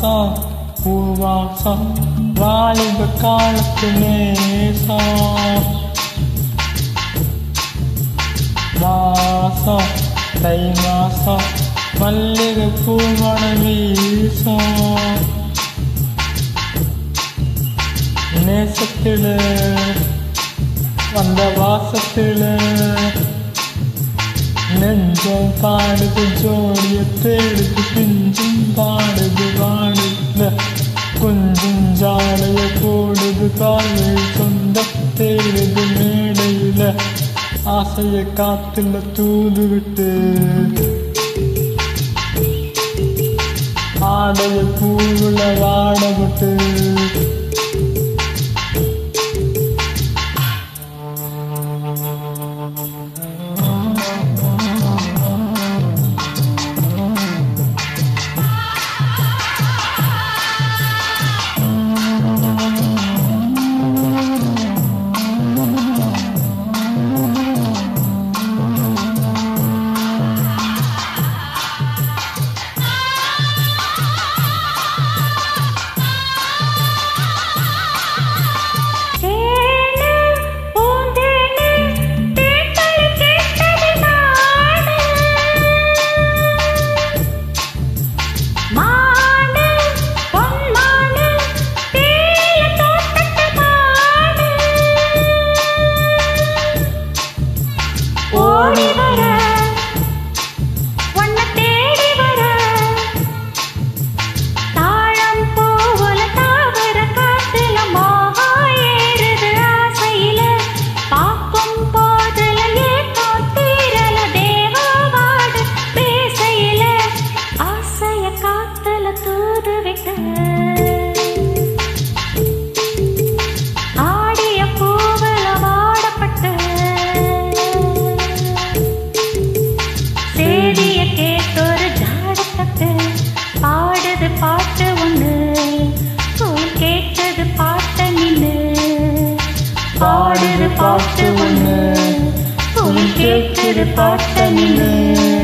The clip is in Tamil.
வாசம் பூவாசம் வாலிப காலத்து நேசம் மாசம் தை மாசம் மல்லிகை பூமண வீசம் நேசத்தில வந்த வாசத்தில நெஞ்சம் பாடுது ஜோடிய தேடுது பிஞ்சும் பாடுது வாடுல கொஞ்சம் ஜாலைய போடுது காலில் சொந்த தேடுது மேடையில ஆசைய காத்துல தூது விட்டு ஆடைய பூவுல வாட விட்டு தேனு பூந்தேனு தேத்தளி கேட்டது நாடு மாடு பொன்மாடு தேயிலை தோட்டத்து மாடு ஓடி வர உன்னை தேடி வர தாழம் பூவுல தாவர காத்துல மோகம் ஏறுது ஆசையில பார்க்கும் போதுல ஏக்கம் தீரல தேவாவாடு பேசையில ஆசைய காத்துல தூது விட்டு ஆடிய பூவுல வாடப்பட்டு சேதிய கேட்டொரு ஜாடத்தட்டு பாடுது பாட்டு ஒண்ணு தோல் கேட்டது பாட்ட நின்னு பாடுது பாட்டு ஒண்ணு தோல் கேட்டது பாட்ட நின்னு